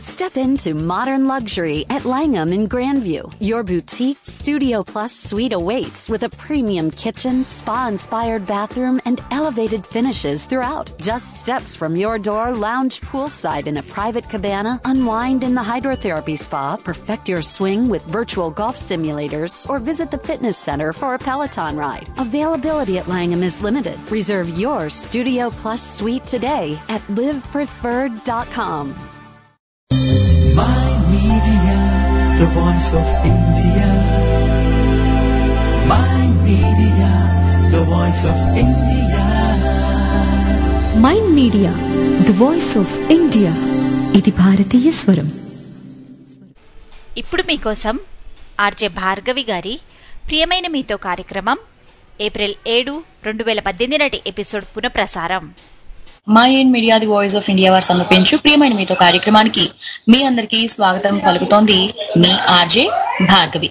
Step into modern luxury at Langham in Grandview. Your boutique Studio Plus suite awaits with a premium kitchen, spa inspired bathroom, and elevated finishes throughout. Just steps from your door, lounge poolside in a private cabana, unwind in the hydrotherapy spa, perfect your swing with virtual golf simulators, or visit the fitness center for a Peloton ride. Availability at Langham is limited. Reserve your Studio Plus suite today at livepreferred.com. My Media, the voice of India. My Media, the voice of India. Mind media the voice of India ఇది భారతీయ స్వరం ఇప్పుడు మీకోసం RJ Bhargavi గారి ప్రియమైన మీతో కార్యక్రమం April ఏడు రెండు వేల పద్దెనిమిది నాటి ఎపిసోడ్ పునఃప్రసారం mind media the voice of India వారు సమర్పించు ప్రియమైన మీతో కార్యక్రమానికి మీ అందరికీ స్వాగతం పలుకుతోంది మీ ఆర్జే భార్గవి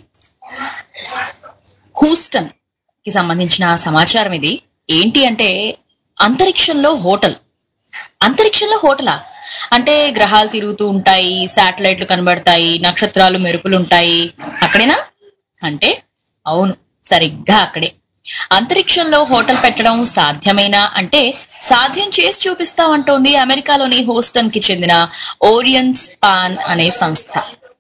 హూస్టన్ కి సంబంధించిన సమాచారం ఇది ఏంటి అంటే అంతరిక్షంలో హోటల్ అంతరిక్షంలో హోటలా అంటే గ్రహాలు తిరుగుతూ ఉంటాయి శాటిలైట్లు కనబడతాయి నక్షత్రాలు మెరుపులు ఉంటాయి అక్కడేనా అంటే అవును సరిగ్గా అక్కడే అంతరిక్షంలో హోటల్ పెట్టడం సాధ్యమేనా అంటే సాధ్యం చేసి చూపిస్తామంటోంది అమెరికాలోని హోస్టన్ కి చెందిన ఓరియన్ స్పాన్ అనే సంస్థ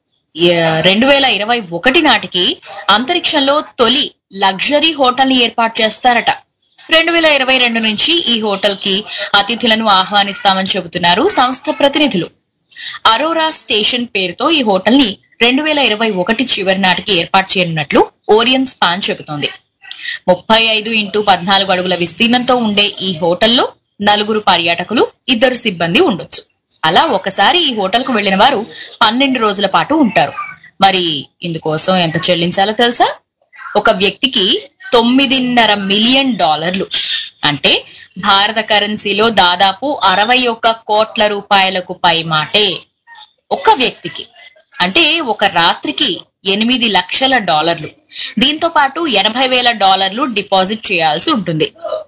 రెండు వేల ఇరవై ఒకటి నాటికి అంతరిక్షంలో తొలి లగ్జరీ హోటల్ ని ఏర్పాటు చేస్తారట రెండు వేల ఇరవై రెండు నుంచి ఈ హోటల్ కి అతిథులను ఆహ్వానిస్తామని చెబుతున్నారు సంస్థ ప్రతినిధులు అరోరా స్టేషన్ పేరుతో ఈ హోటల్ ని రెండు వేల ఇరవై ఒకటి చివరి నాటికి ఏర్పాటు చేయనున్నట్లు ఓరియన్ స్పాన్ చెబుతోంది ముప్పై ఐదు ఇంటూ పద్నాలుగు అడుగుల విస్తీర్ణంతో ఉండే ఈ హోటల్లో నలుగురు పర్యాటకులు ఇద్దరు సిబ్బంది ఉండొచ్చు అలా ఒకసారి ఈ హోటల్ కు వెళ్లిన వారు పన్నెండు రోజుల పాటు ఉంటారు మరి ఇందుకోసం ఎంత చెల్లించాలో తెలుసా ఒక వ్యక్తికి తొమ్మిదిన్నర మిలియన్ డాలర్లు అంటే భారత కరెన్సీలో దాదాపు అరవై ఒక్క కోట్ల రూపాయలకు పై మాటే ఒక వ్యక్తికి అంటే ఒక రాత్రికి ఎనిమిది లక్షల డాలర్లు దీంతో పాటు ఎనభై వేల డాలర్లు డిపాజిట్ చేయాల్సి ఉంటుంది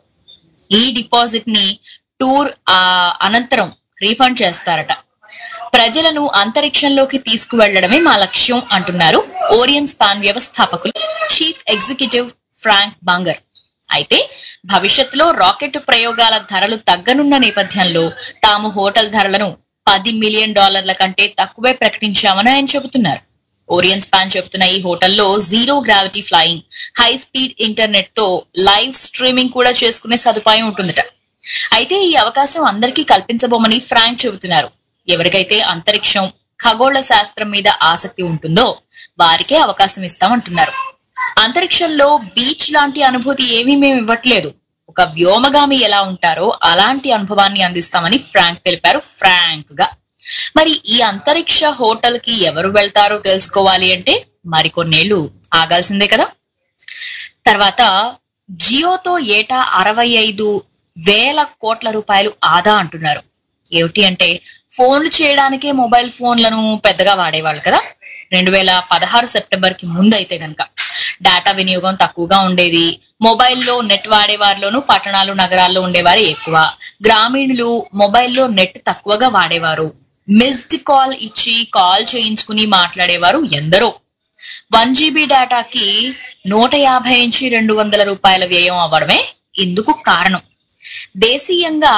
ఈ డిపాజిట్ ని టూర్ ఆ అనంతరం రీఫండ్ చేస్తారట ప్రజలను అంతరిక్షంలోకి తీసుకువెళ్లడమే మా లక్ష్యం అంటున్నారు ఓరియన్ స్పాన్ వ్యవస్థాపకులు చీఫ్ ఎగ్జిక్యూటివ్ ఫ్రాంక్ బంగర్ అయితే భవిష్యత్తులో రాకెట్ ప్రయోగాల ధరలు తగ్గనున్న నేపథ్యంలో తాము హోటల్ ధరలను పది మిలియన్ డాలర్ల కంటే తక్కువే ప్రకటించామని ఆయన చెబుతున్నారు ఓరియన్ స్పాన్ చెబుతున్న ఈ హోటల్లో zero gravity flying high speed internet తో లైవ్ స్ట్రీమింగ్ కూడా చేసుకునే సదుపాయం ఉంటుందట అయితే ఈ అవకాశం అందరికీ కల్పించబోమని ఫ్రాంక్ చెబుతున్నారు ఎవరికైతే అంతరిక్షం ఖగోళ శాస్త్రం మీద ఆసక్తి ఉంటుందో వారికే అవకాశం ఇస్తామంటున్నారు అంతరిక్షంలో బీచ్ లాంటి అనుభూతి ఏమీ మేము ఇవ్వట్లేదు ఒక వ్యోమగామి ఎలా ఉంటారో అలాంటి అనుభవాన్ని అందిస్తామని ఫ్రాంక్ తెలిపారు ఫ్రాంక్ గా మరి ఈ అంతరిక్ష హోటల్ కి ఎవరు వెళ్తారో తెలుసుకోవాలి అంటే మరికొన్నేళ్లు ఆగాల్సిందే కదా తర్వాత జియోతో ఏటా అరవై ఐదు వేల కోట్ల రూపాయలు ఆదా అంటున్నారు ఏమిటి అంటే ఫోన్లు చేయడానికే మొబైల్ ఫోన్లను పెద్దగా వాడేవాళ్ళు కదా రెండు వేల పదహారు సెప్టెంబర్ కి ముందు అయితే గనక డేటా వినియోగం తక్కువగా ఉండేది మొబైల్లో నెట్ వాడేవారిలోనూ పట్టణాలు నగరాల్లో ఉండేవారు ఎక్కువ గ్రామీణులు మొబైల్లో నెట్ తక్కువగా వాడేవారు మిస్డ్ కాల్ ఇచ్చి కాల్ చేయించుకుని మాట్లాడేవారు ఎందరో వన్ జీబీ డేటాకి నూట యాభై నుంచి రెండు వందల రూపాయల వ్యయం అవ్వడమే ఇందుకు కారణం దేశీయంగా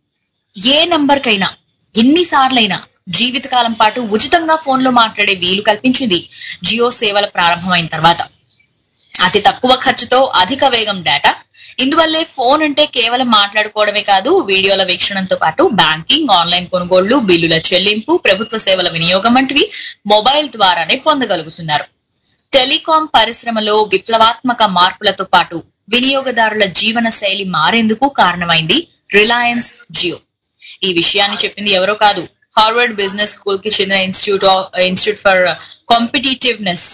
ఏ నంబర్కైనా ఎన్నిసార్లైనా జీవితకాలం పాటు ఉచితంగా ఫోన్లో మాట్లాడే వీలు కల్పించింది జియో సేవల ప్రారంభమైన తర్వాత అతి తక్కువ ఖర్చుతో అధిక వేగం డేటా ఇందువల్లే ఫోన్ అంటే కేవలం మాట్లాడుకోవడమే కాదు వీడియోల వీక్షణంతో పాటు బ్యాంకింగ్ ఆన్లైన్ కొనుగోళ్లు బిల్లుల చెల్లింపు ప్రభుత్వ సేవల వినియోగం వంటివి మొబైల్ ద్వారానే పొందగలుగుతున్నారు టెలికాం పరిశ్రమలో విప్లవాత్మక మార్పులతో పాటు వినియోగదారుల జీవన శైలి మారేందుకు కారణమైంది రిలయన్స్ జియో ఈ విషయాన్ని చెప్పింది ఎవరో కాదు హార్వర్డ్ బిజినెస్ స్కూల్ కి చెందిన institute institute for competitiveness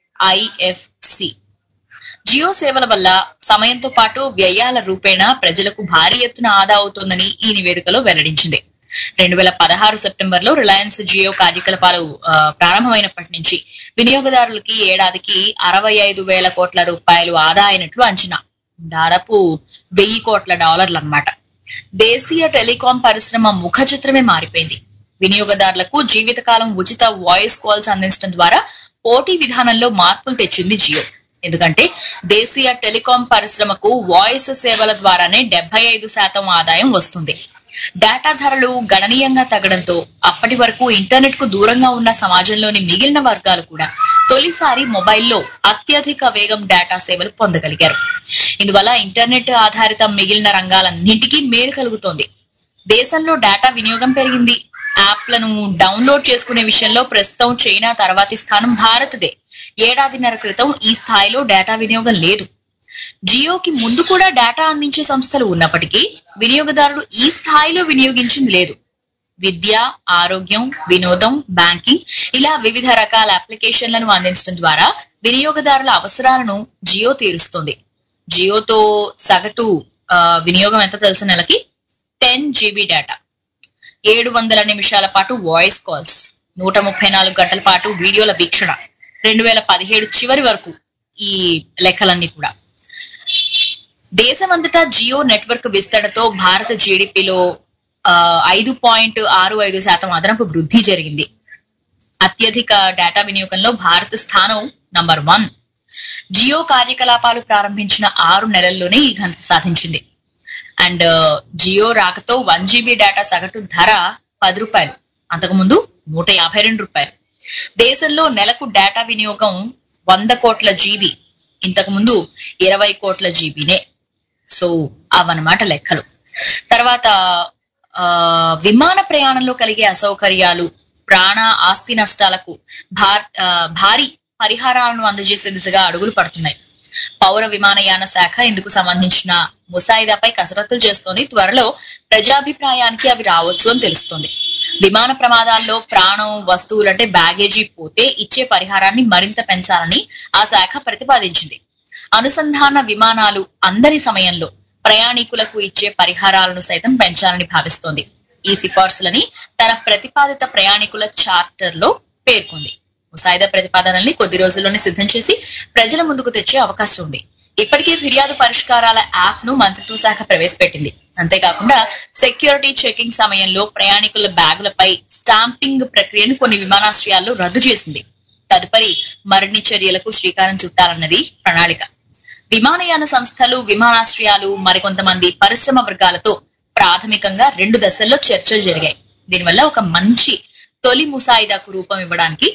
IFC Jio సేవల వల్ల సమయంతో పాటు వ్యయాల రూపేణా ప్రజలకు భారీ ఎత్తున ఆదా అవుతోందని ఈ నివేదికలో వెల్లడించింది రెండు వేల పదహారు సెప్టెంబర్ లో రిలయన్స్ జియో కార్యకలాపాలు ఆ, ప్రారంభమైనప్పటి నుంచి వినియోగదారులకి ఏడాదికి అరవై ఐదు వేల కోట్ల రూపాయలు ఆదా అయినట్లు అంచనా దాదాపు వెయ్యి కోట్ల డాలర్లు అన్నమాట దేశీయ టెలికాం పరిశ్రమ ముఖ చిత్రమే మారిపోయింది వినియోగదారులకు జీవితకాలం ఉచిత వాయిస్ కాల్స్ అందించడం ద్వారా పోటీ విధానంలో మార్పులు తెచ్చింది జియో ఎందుకంటే దేశీయ టెలికాం పరిశ్రమకు వాయిస్ సేవల ద్వారానే డెబ్బై ఐదు శాతం ఆదాయం వస్తుంది డేటా ధరలు గణనీయంగా తగ్గడంతో అప్పటి వరకు ఇంటర్నెట్ కు దూరంగా ఉన్న సమాజంలోని మిగిలిన వర్గాలు కూడా తొలిసారి మొబైల్లో అత్యధిక వేగం డేటా సేవలు పొందగలిగారు ఇందువల్ల ఇంటర్నెట్ ఆధారిత మిగిలిన రంగాలన్నింటికీ మేలు కలుగుతోంది దేశంలో డేటా వినియోగం పెరిగింది యాప్లను డౌన్లోడ్ చేసుకునే విషయంలో ప్రస్తుతం చైనా తర్వాతి స్థానం భారత్దే ఏడాదిన్నర క్రితం ఈ స్థాయిలో డేటా వినియోగం లేదు జియోకి ముందు కూడా డేటా అందించే సంస్థలు ఉన్నప్పటికీ వినియోగదారులు ఈ స్థాయిలో వినియోగించింది లేదు విద్య ఆరోగ్యం వినోదం బ్యాంకింగ్ ఇలా వివిధ రకాల అప్లికేషన్లను అందించడం ద్వారా వినియోగదారుల అవసరాలను జియో తీరుస్తుంది జియోతో సగటు ఆ, వినియోగం ఎంత తెలుసు నెలకి టెన్ జీబీ డేటా ఏడు వందల నిమిషాల పాటు వాయిస్ కాల్స్ నూట ముప్పై నాలుగు గంటల పాటు వీడియోల వీక్షణ రెండు వేల పదిహేడు చివరి వరకు ఈ లెక్కలన్నీ కూడా దేశమంతటా జియో నెట్వర్క్ విస్తరణతో భారత జీడిపిలో ఐదు పాయింట్ ఆరు ఐదు శాతం అదనపు వృద్ధి జరిగింది అత్యధిక డేటా వినియోగంలో భారత్ స్థానం నంబర్ వన్ జియో కార్యకలాపాలు ప్రారంభించిన ఆరు నెలల్లోనే ఈ ఘనత సాధించింది అండ్ జియో రాకతో వన్ జీబీ డేటా సగటు ధర పది రూపాయలు అంతకుముందు నూట యాభై రెండు రూపాయలు దేశంలో నెలకు డేటా వినియోగం వంద కోట్ల జీబీ ఇంతకు ముందు ఇరవై కోట్ల జీబీనే సో అవన్నమాట లెక్కలు తర్వాత ఆ విమాన ప్రయాణంలో కలిగే అసౌకర్యాలు ప్రాణ ఆస్తి నష్టాలకు భార్- ఆ, భారీ పరిహారాలను అందజేసే దిశగా అడుగులు పడుతున్నాయి పౌర విమానయాన శాఖ ఇందుకు సంబంధించిన ముసాయిదాపై కసరత్తులు చేస్తోంది త్వరలో ప్రజాభిప్రాయానికి అవి రావచ్చు అని తెలుస్తోంది విమాన ప్రమాదాల్లో ప్రాణం వస్తువులు అంటే బ్యాగేజీ పోతే ఇచ్చే పరిహారాన్ని మరింత పెంచాలని ఆ శాఖ ప్రతిపాదించింది అనుసంధాన విమానాలు అందరి సమయంలో ప్రయాణికులకు ఇచ్చే పరిహారాలను సైతం పెంచాలని భావిస్తోంది ఈ సిఫార్సులని తన ప్రతిపాదిత ప్రయాణికుల చార్టర్ లో పేర్కొంది ముసాయిదా ప్రతిపాదనల్ని కొద్ది రోజుల్లోనే సిద్ధం చేసి ప్రజల ముందుకు తెచ్చే అవకాశం ఉంది ఇప్పటికే ఫిర్యాదు పరిష్కారాల యాప్ ను మంత్రిత్వ శాఖ ప్రవేశపెట్టింది అంతేకాకుండా సెక్యూరిటీ చెకింగ్ సమయంలో ప్రయాణికుల బ్యాగులపై స్టాంపింగ్ ప్రక్రియను కొన్ని విమానాశ్రయాల్లో రద్దు చేసింది తదుపరి మరిన్ని చర్యలకు శ్రీకారం చుట్టాలన్నది ప్రణాళిక విమానయాన సంస్థలు విమానాశ్రయాలు మరికొంతమంది పరిశ్రమ వర్గాలతో ప్రాథమికంగా రెండు దశల్లో చర్చలు జరిగాయి దీనివల్ల ఒక మంచి తొలి ముసాయిదాకు రూపం ఇవ్వడానికి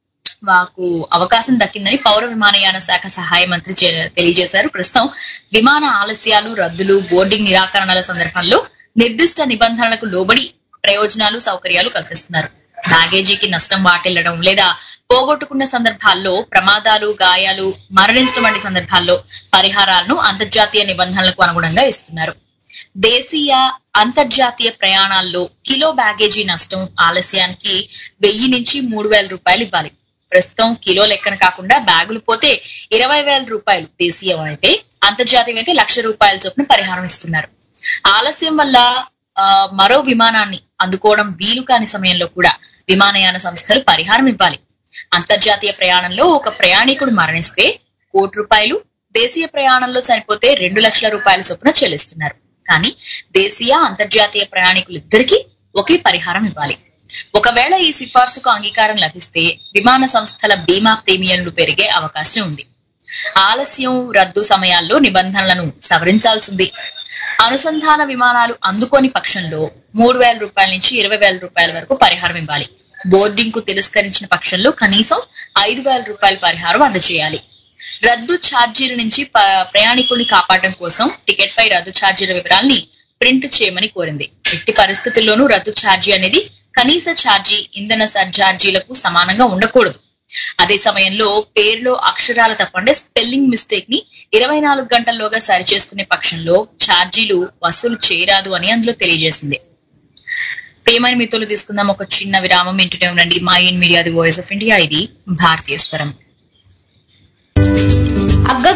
మాకు అవకాశం దక్కిందని పౌర విమానయాన శాఖ సహాయ మంత్రి చే- తెలియజేశారు ప్రస్తుతం విమాన ఆలస్యాలు రద్దులు బోర్డింగ్ నిరాకరణల సందర్భంలో నిర్దిష్ట నిబంధనలకు లోబడి ప్రయోజనాలు సౌకర్యాలు కల్పిస్తున్నారు బ్యాగేజీకి నష్టం వాటిల్లడం లేదా పోగొట్టుకున్న సందర్భాల్లో ప్రమాదాలు గాయాలు మరణించడం వంటి సందర్భాల్లో పరిహారాలను అంతర్జాతీయ నిబంధనలకు అనుగుణంగా ఇస్తున్నారు దేశీయ అంతర్జాతీయ ప్రయాణాల్లో కిలో బ్యాగేజీ నష్టం ఆలస్యానికి వెయ్యి నుంచి మూడు వేల రూపాయలు ఇవ్వాలి ప్రస్తుతం కిలో లెక్కన కాకుండా బ్యాగులు పోతే ఇరవై వేల రూపాయలు దేశీయం అయితే అంతర్జాతీయం అయితే లక్ష రూపాయల చొప్పున పరిహారం ఇస్తున్నారు ఆలస్యం వల్ల ఆ, మరో విమానాన్ని అందుకోవడం వీలు కాని సమయంలో కూడా విమానయాన సంస్థలు పరిహారం ఇవ్వాలి అంతర్జాతీయ ప్రయాణంలో ఒక ప్రయాణికుడు మరణిస్తే కోటి రూపాయలు దేశీయ ప్రయాణంలో చనిపోతే రెండు లక్షల రూపాయల చొప్పున చెల్లిస్తున్నారు కానీ దేశీయ అంతర్జాతీయ ప్రయాణికులిద్దరికీ ఒకే పరిహారం ఇవ్వాలి ఒకవేళ ఈ సిఫార్సుకు అంగీకారం లభిస్తే విమాన సంస్థల బీమా ప్రీమియంలు పెరిగే అవకాశం ఉంది ఆలస్యం రద్దు సమయాల్లో నిబంధనలను సవరించాల్సింది అనుసంధాన విమానాలు అందుకోని పక్షంలో మూడు వేల రూపాయల నుంచి ఇరవై వేల రూపాయల వరకు పరిహారం ఇవ్వాలి బోర్డింగ్ కు తిరస్కరించిన పక్షంలో కనీసం ఐదు వేల రూపాయల పరిహారం అందజేయాలి రద్దు ఛార్జీల నుంచి ప- ప్రయాణికుల్ని కాపాడడం కోసం టికెట్ పై రద్దు ఛార్జీల వివరాల్ని ప్రింట్ చేయమని కోరింది ఎట్టి పరిస్థితుల్లోనూ రద్దు ఛార్జీ అనేది కనీస ఛార్జీ ఇంధన సర్ఛార్జీలకు సమానంగా ఉండకూడదు అదే సమయంలో పేరులో అక్షరాలు తప్పంటే స్పెల్లింగ్ మిస్టేక్ ని ఇరవై నాలుగు గంటల్లోగా సరిచేసుకునే పక్షంలో ఛార్జీలు వసూలు చేయరాదు అని అందులో తెలియజేసింది ప్రియమైన మీతోలు తీసుకుందాం ఒక చిన్న విరామం వింటూనే ఉండండి mind media the voice of India ఇది భారతీయ స్వరం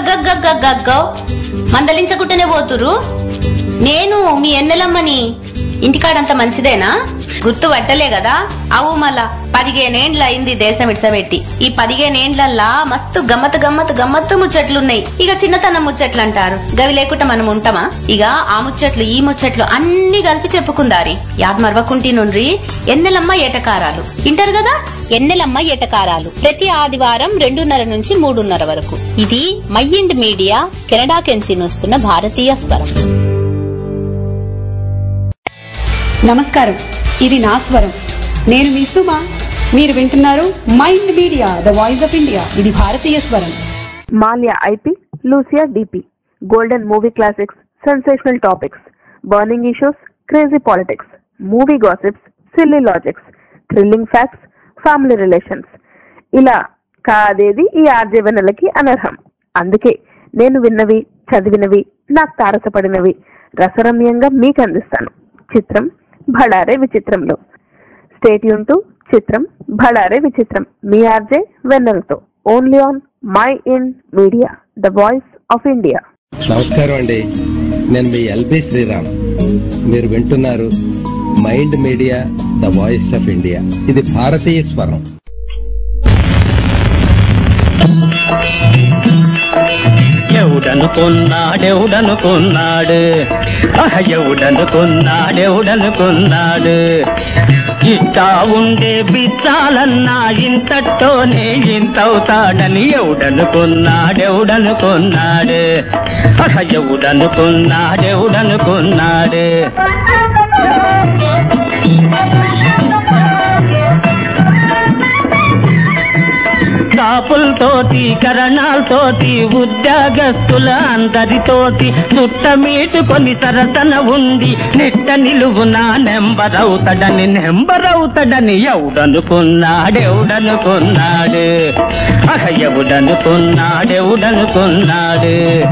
అగ్గగ్గగ్గగ్గగ్గో మందలించకుంటేనే పోతురు నేను మీ ఎన్నెలమ్మని ఇంటికాడంత మంచిదేనా గుర్తు పట్టలే కదా అవు మళ్ళా పదిహేనేండ్ల అయింది దేశం ఇడ్సబెట్టి ఈ పదిహేనేండ్లల్లా మస్తు గమ్మత్ గమ్మత్ గమ్మత్తు ముచ్చట్లున్నాయి ఇక చిన్నతనం ముచ్చట్లు అంటారు గవి లేకుండా మనం ఉంటామా ఇక ఆ ముచ్చట్లు ఈ ముచ్చట్లు అన్ని కలిపి చెప్పుకుందారి యాద్ మరవకుంటి నుండ్రి ఎన్నెలమ్మ ఏటకారాలు ఇంటారు కదా ఎన్నెలమ్మ ఎటకారాలు ప్రతి ఆదివారం రెండున్నర నుంచి మూడున్నర వరకు ఇది మైండ్ మీడియా కెనడా కెంచి వస్తున్న భారతీయ స్వరం నమస్కారం ఇది నా స్వరం నేను మీ సుమ మీరు వింటున్నారు mind media the voice of India ఇది భారతీయ స్వరం మాల్యా ఐపి లూసియా డిపి golden movie classics sensational topics burning issues crazy politics movie gossips silly logics thrilling facts family relations ఇలా కాదేది ఈ ఆర్జీవనలకి అనర్హం అందుకే నేను విన్నవి చదివినవి నాకు తారసపడినవి రసరమ్యంగా మీకు అందిస్తాను చిత్రం భడారే విచిత్రంలో స్టేట్ టు చిత్రం భడారే విచిత్రం మీ ఆర్జే వెన్నెలతో only on mind media the voice of India నమస్కారం అండి నేను మీ ఎల్బి శ్రీరామ్ మీరు వింటున్నారు mind media the voice of India ఇది భారతీయ స్వరం ఎవడనుకున్నాడెవడనుకున్నాడు ఆహ్, ఎవడనుకున్నాడెవడనుకున్నాడు ఇట్టా ఉండే బిచ్చాలన్నా ఇంతటోనే ఇంతవుతాడని ఎవడనుకున్నాడెవడనుకున్నాడు ఆహ్, ఎవడనుకున్నాడెవడనుకున్నాడు కాపులతోటి కరణాలతోటి ఉద్యోగస్తుల అందరితోటి చుట్టమీటుకొని సరసన ఉంది నిట్ట నిలువున నెంబరవుతాడని నెంబరవుతాడని ఎవడనుకున్నాడెవడనుకున్నాడు అహ ఎవడనుకున్నాడెవడనుకున్నాడు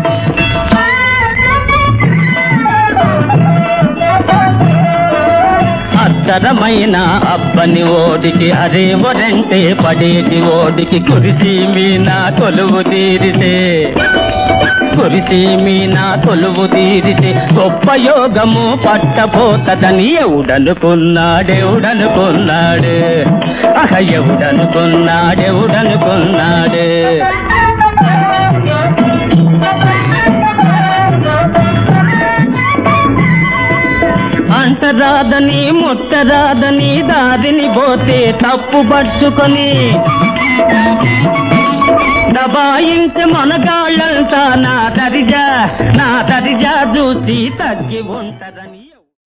అత్తరమైన అబ్బని ఓడికి అరే వరంటే పడేటి ఓడికి కురిసి మీనా కొలువు తీరితే కురిసి మీనా కొలువు తీరితే గొప్ప యోగము పట్టపోతదని ఎవడనుకున్నాడెవడనుకున్నాడు అహ ఎవడనుకున్నాడెవడనుకున్నాడు అంటరాదని ముట్టరాదని దారిని పోతే తప్పు పట్టుకొని దబాయించి మనగాళ్ళంతా నా దరిజా నా దరిజా చూసి తగ్గి ఉంటదని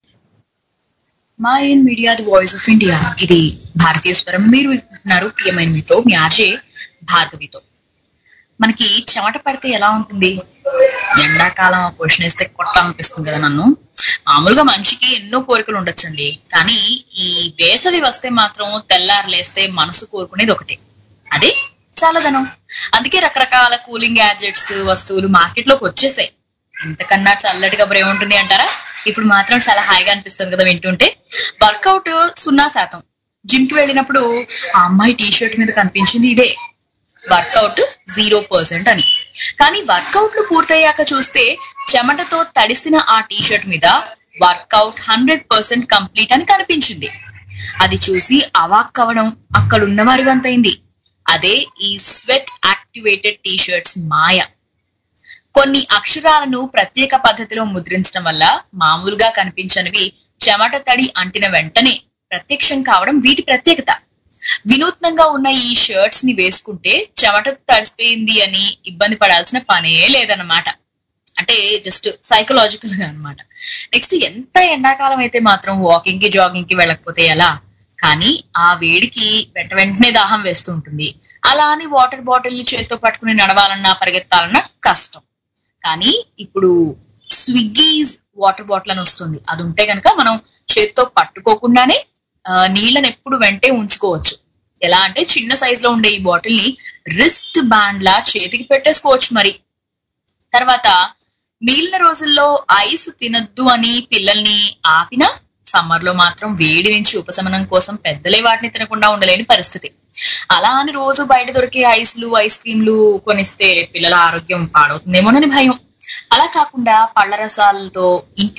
mind media the voice of India ఇది భారతీయ స్వరం మీరు వింటున్నారు ప్రియమైన మీతో మీ ఆర్జే భార్గవితో మనకి చెమట పడితే ఎలా ఉంటుంది ఎండాకాలం క్వశ్చన్ వేస్తే కొట్టాలనిపిస్తుంది కదా నన్ను మామూలుగా మనిషికి ఎన్నో కోరికలు ఉండొచ్చండి కానీ ఈ వేసవి వస్తే మాత్రం తెల్లారు లేస్తే మనసు కోరుకునేది ఒకటే అదే చల్లదనం అందుకే రకరకాల కూలింగ్ గ్యాడ్జెట్స్ వస్తువులు మార్కెట్ లోకి వచ్చేసాయి ఇంతకన్నా చల్లటి కబురు ఏముంటుంది అంటారా ఇప్పుడు మాత్రం చాలా హాయిగా అనిపిస్తుంది కదా వింటుంటే వర్కౌట్ సున్నా శాతం జిమ్ కి వెళ్ళినప్పుడు ఆ అమ్మాయి టీ షర్ట్ మీద కనిపించింది ఇదే వర్కౌట్ జీరో పర్సెంట్ అని కానీ వర్కౌట్లు పూర్తయ్యాక చూస్తే చెమటతో తడిసిన ఆ టీ షర్ట్ మీద వర్కౌట్ హండ్రెడ్ పర్సెంట్ కంప్లీట్ అని కనిపించింది అది చూసి అవాక్ అవ్వడం అక్కడున్న వారి వంతైంది అదే ఈ స్వెట్ యాక్టివేటెడ్ టీ షర్ట్స్ మాయ కొన్ని అక్షరాలను ప్రత్యేక పద్ధతిలో ముద్రించడం వల్ల మామూలుగా కనిపించనివి చెమట తడి అంటిన వెంటనే ప్రత్యక్షం కావడం వీటి ప్రత్యేకత వినూత్నంగా ఉన్న ఈ షర్ట్స్ ని వేసుకుంటే చెమట తడిసిపోయింది అని ఇబ్బంది పడాల్సిన పనే లేదన్నమాట అంటే జస్ట్ సైకలాజికల్ గా అనమాట నెక్స్ట్ ఎంత ఎండాకాలం అయితే మాత్రం వాకింగ్ కి జాగింగ్ కి వెళ్ళకపోతే ఎలా కానీ ఆ వేడికి వెంట వెంటనే దాహం వేస్తూ ఉంటుంది అలా అని వాటర్ బాటిల్ ని చేత్తో పట్టుకుని నడవాలన్నా పరిగెత్తాలన్నా కష్టం కానీ ఇప్పుడు స్విగ్గీస్ వాటర్ బాటిల్ అని వస్తుంది అది ఉంటే కనుక మనం చేత్తో పట్టుకోకుండానే ఆ, నీళ్ళని ఎప్పుడు వెంటే ఉంచుకోవచ్చు ఎలా అంటే చిన్న సైజ్ లో ఉండే ఈ బాటిల్ ని రిస్ట్ బ్యాండ్ లా చేతికి పెట్టేసుకోవచ్చు మరి తర్వాత మిగిలిన రోజుల్లో ఐస్ తినద్దు అని పిల్లల్ని ఆపినా సమ్మర్ లో మాత్రం వేడి నుంచి ఉపశమనం కోసం పెద్దలే వాటిని తినకుండా ఉండలేని పరిస్థితి అలా అని రోజు బయట దొరికే ఐస్లు ఐస్ క్రీమ్లు కొనిస్తే పిల్లల ఆరోగ్యం పాడవుతుందేమోనని భయం అలా కాకుండా పళ్ళ రసాలతో ఇంట్లోనే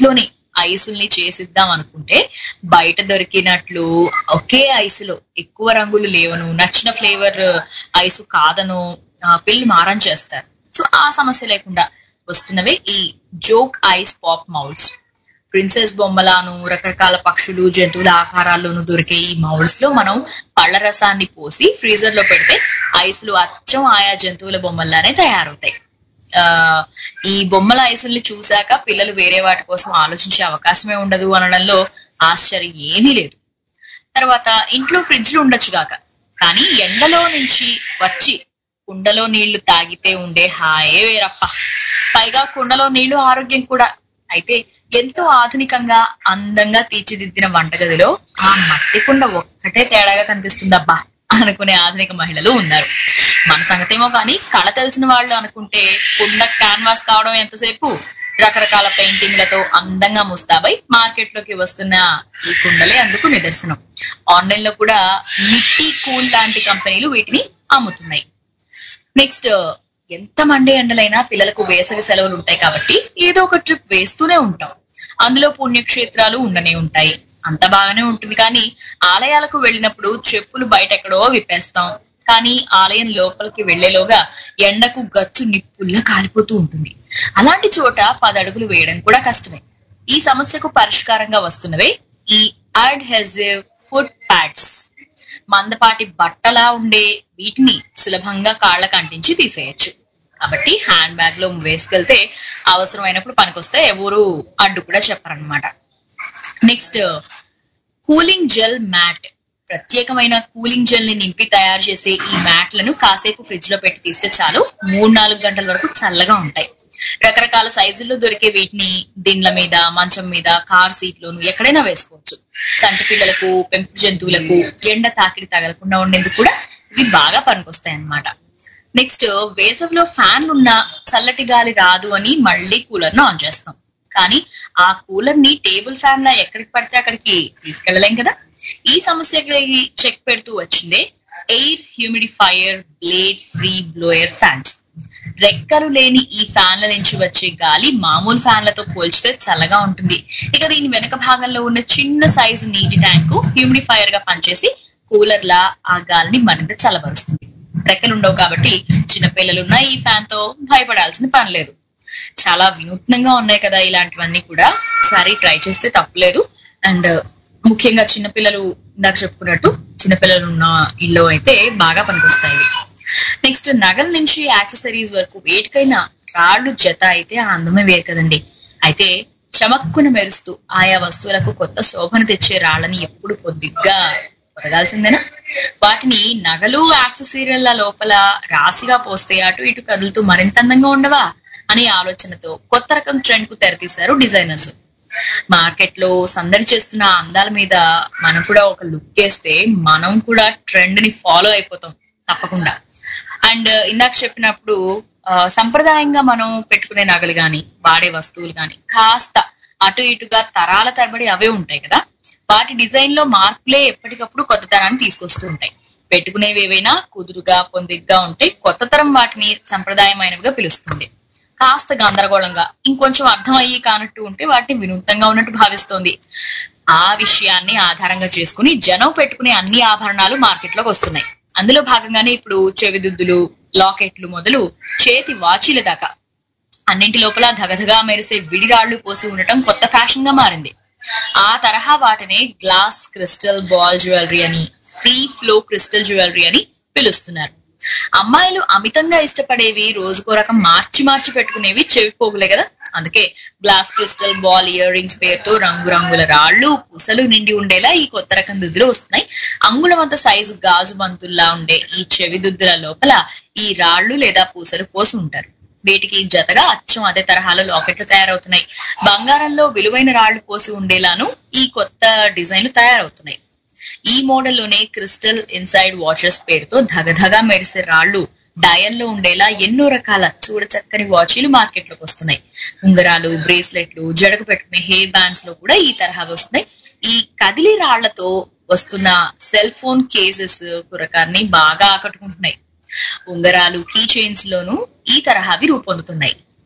ఐసుల్ని చేసిద్దాం అనుకుంటే బయట దొరికినట్లు ఒకే ఐసులో ఎక్కువ రంగులు లేవను నచ్చిన ఫ్లేవర్ ఐసు కాదను ఆ, పిల్లలు మారం చేస్తారు సో ఆ సమస్య లేకుండా వస్తున్నవే ఈ joke ice pop moulds princess బొమ్మలాను రకరకాల పక్షులు జంతువుల ఆకారాల్లోనూ దొరికే ఈ మౌల్స్ లో మనం పళ్ళ రసాన్ని పోసి ఫ్రీజర్ లో పెడితే ఐస్లు అచ్చం ఆయా జంతువుల బొమ్మల్లానే తయారవుతాయి ఆ ఈ బొమ్మల ఐసుల్ని చూశాక పిల్లలు వేరే వాటి కోసం ఆలోచించే అవకాశమే ఉండదు అనడంలో ఆశ్చర్యం ఏమీ లేదు తర్వాత ఇంట్లో ఫ్రిడ్జ్లు ఉండొచ్చు గాక కానీ ఎండలో నుంచి వచ్చి కుండలో నీళ్లు తాగితే ఉండే హాయే వేరప్ప పైగా కుండలో నీళ్లు ఆరోగ్యం కూడా అయితే ఎంతో ఆధునికంగా అందంగా తీర్చిదిద్దిన వంటగదిలో ఆ మట్టి కుండ ఒక్కటే తేడాగా కనిపిస్తుందబ్బా అనుకునే ఆధునిక మహిళలు ఉన్నారు మన సంగతేమో కానీ కళ తెలిసిన వాళ్ళు అనుకుంటే కుండ క్యాన్వాస్ కావడం ఎంతసేపు రకరకాల పెయింటింగ్లతో అందంగా ముస్తాబై మార్కెట్ లోకి వస్తున్న ఈ కుండలే అందుకు నిదర్శనం ఆన్లైన్ లో కూడా మిట్టి కూల్ లాంటి కంపెనీలు వీటిని అమ్ముతున్నాయి నెక్స్ట్ ఎంత మండే ఎండలైనా పిల్లలకు వేసవి సెలవులు ఉంటాయి కాబట్టి ఏదో ఒక ట్రిప్ వేస్తూనే ఉంటాం అందులో పుణ్యక్షేత్రాలు ఉండనే ఉంటాయి అంత బాగానే ఉంటుంది కానీ ఆలయాలకు వెళ్ళినప్పుడు చెప్పులు బయట ఎక్కడో విప్పేస్తాం కానీ ఆలయం లోపలికి వెళ్లేలోగా ఎండకు గచ్చు నిప్పుల్లా కాలిపోతూ ఉంటుంది అలాంటి చోట పదడుగులు వేయడం కూడా కష్టమే ఈ సమస్యకు పరిష్కారంగా వస్తున్నవే ఈ అడ్హెజివ్ ఫుట్ ప్యాడ్స్ మందపాటి బట్టలా ఉండే వీటిని సులభంగా కాళ్ళకు అంటించి తీసేయచ్చు కాబట్టి హ్యాండ్ బ్యాగ్ లో వేసుకెళ్తే అవసరమైనప్పుడు పనికొస్తే ఎవరు అడ్డు కూడా చెప్పరన్నమాట నెక్స్ట్ కూలింగ్ జెల్ మ్యాట్ ప్రత్యేకమైన కూలింగ్ జెల్ ని నింపి తయారు చేసే ఈ మ్యాట్లను కాసేపు ఫ్రిడ్జ్ లో పెట్టి తీస్తే చాలు మూడు నాలుగు గంటల వరకు చల్లగా ఉంటాయి రకరకాల సైజుల్లో దొరికే వీటిని దిండ్ల మీద మంచం మీద కార్ సీట్ లోను ఎక్కడైనా వేసుకోవచ్చు చంటి పిల్లలకు పెంపు జంతువులకు ఎండ తాకిడి తగలకుండా ఉండేందుకు కూడా ఇవి బాగా పనికొస్తాయి అన్నమాట నెక్స్ట్ వేసవిలో ఫ్యాన్ ఉన్నా చల్లటి గాలి రాదు అని మళ్ళీ కూలర్ ను ఆన్ చేస్తాం కానీ ఆ కూలర్ ని టేబుల్ ఫ్యాన్ లా ఎక్కడికి పడితే అక్కడికి తీసుకెళ్ళలేం కదా ఈ సమస్యకి చెక్ పెడుతూ వచ్చిందే air humidifier blade free blower fans రెక్కలు లేని ఈ ఫ్యాన్ల నుంచి వచ్చే గాలి మామూలు ఫ్యాన్లతో పోల్చితే చల్లగా ఉంటుంది ఇక దీని వెనక భాగంలో ఉన్న చిన్న సైజు నీటి ట్యాంకు హ్యూమిడిఫైయర్ గా పనిచేసి కూలర్ లా ఆ గాలిని మరింత చల్లబరుస్తుంది రెక్కలు ఉండవు కాబట్టి చిన్నపిల్లలున్న ఈ ఫ్యాన్ తో భయపడాల్సిన పని లేదు చాలా వినూత్నంగా ఉన్నాయి కదా ఇలాంటివన్నీ కూడా ఒకసారి ట్రై చేస్తే తప్పలేదు అండ్ ముఖ్యంగా చిన్నపిల్లలు ఇందాక చెప్పుకున్నట్టు చిన్నపిల్లలు ఉన్న ఇల్లు అయితే బాగా పనికొస్తాయి ఇవి. నెక్స్ట్ నగల నుంచి యాక్సెసరీస్ వరకు వేటికైనా రాళ్ళు జత అయితే ఆ అందమే వేరు కదండి అయితే చమక్కున మెరుస్తూ ఆయా వస్తువులకు కొత్త శోభను తెచ్చే రాళ్ళని ఎప్పుడు పొద్దుగ్గా పొదగాల్సిందేనా వాటిని నగలు యాక్సెసరీల లోపల రాశిగా పోస్తే అటు ఇటు కదులుతూ మరింత అందంగా ఉండవా అనే ఆలోచనతో కొత్త రకం ట్రెండ్ కు తెరతీశారు డిజైనర్స్ మార్కెట్ లో సందడి చేస్తున్న ఆ అందాల మీద మనం కూడా ఒక లుక్ వేస్తే మనం కూడా ట్రెండ్ ని ఫాలో అయిపోతాం తప్పకుండా అండ్ ఇందాక చెప్పినప్పుడు ఆ, సంప్రదాయంగా మనం పెట్టుకునే నగలు గాని వాడే వస్తువులు గాని కాస్త అటు ఇటుగా తరాల తరబడి అవే ఉంటాయి కదా వాటి డిజైన్ లో మార్పులే ఎప్పటికప్పుడు కొత్తతనాన్ని తీసుకొస్తూ ఉంటాయి పెట్టుకునేవి ఏవైనా కుదురుగా పొందిగ్గా ఉంటే కొత్త తరం వాటిని సంప్రదాయమైనవిగా పిలుస్తుంది కాస్త గందరగోళంగా ఇంకొంచెం అర్థం అయ్యి కానట్టు ఉంటే వాటిని వినూత్నంగా ఉన్నట్టు భావిస్తోంది ఆ విషయాన్ని ఆధారంగా చేసుకుని జనం పెట్టుకునే అన్ని ఆభరణాలు మార్కెట్ లోకి వస్తున్నాయి అందులో భాగంగానే ఇప్పుడు చెవిదుద్దులు లాకెట్లు మొదలు చేతి వాచీల దాకా అన్నింటి లోపల ధగధగా మెరిసే విడిరాళ్లు పోసి ఉండటం కొత్త ఫ్యాషన్ గా మారింది ఆ తరహా వాటినే గ్లాస్ క్రిస్టల్ బాల్ జ్యువెలరీ అని ఫ్రీ ఫ్లో క్రిస్టల్ జ్యువెలరీ అని పిలుస్తున్నారు అమ్మాయిలు అమితంగా ఇష్టపడేవి రోజుకో రకం మార్చి మార్చి పెట్టుకునేవి చెవి పోగులే కదా అందుకే glass crystal ball ear rings పేరుతో రంగురంగుల రాళ్ళు పూసలు నిండి ఉండేలా ఈ కొత్త రకం దుద్దులు వస్తున్నాయి అంగుళమంత సైజు గాజు బంతుల్లా ఉండే ఈ చెవి దుద్దుల లోపల ఈ రాళ్ళు లేదా పూసలు పోసి ఉంటారు వీటికి జతగా అచ్చం అదే తరహాలో లాకెట్లు తయారవుతున్నాయి బంగారంలో విలువైన రాళ్లు పోసి ఉండేలాను ఈ కొత్త డిజైన్లు తయారవుతున్నాయి ఈ మోడల్లోనే క్రిస్టల్ ఇన్సైడ్ వాచెస్ పేరుతో ధగధగా మెరిసే రాళ్లు డయల్లో ఉండేలా ఎన్నో రకాల చూడ చక్కని వాచీలు మార్కెట్ లోకి వస్తున్నాయి ఉంగరాలు బ్రేస్లెట్లు జడకు పెట్టుకునే హెయిర్ బ్యాండ్స్ లో కూడా ఈ తరహా వస్తున్నాయి ఈ కదిలి రాళ్లతో వస్తున్న సెల్ ఫోన్ కేసెస్ కురకాన్ని బాగా ఆకట్టుకుంటున్నాయి ఉంగరాలు కీ చైన్స్ లోను ఈ తరహావి రూపొందుతున్నాయి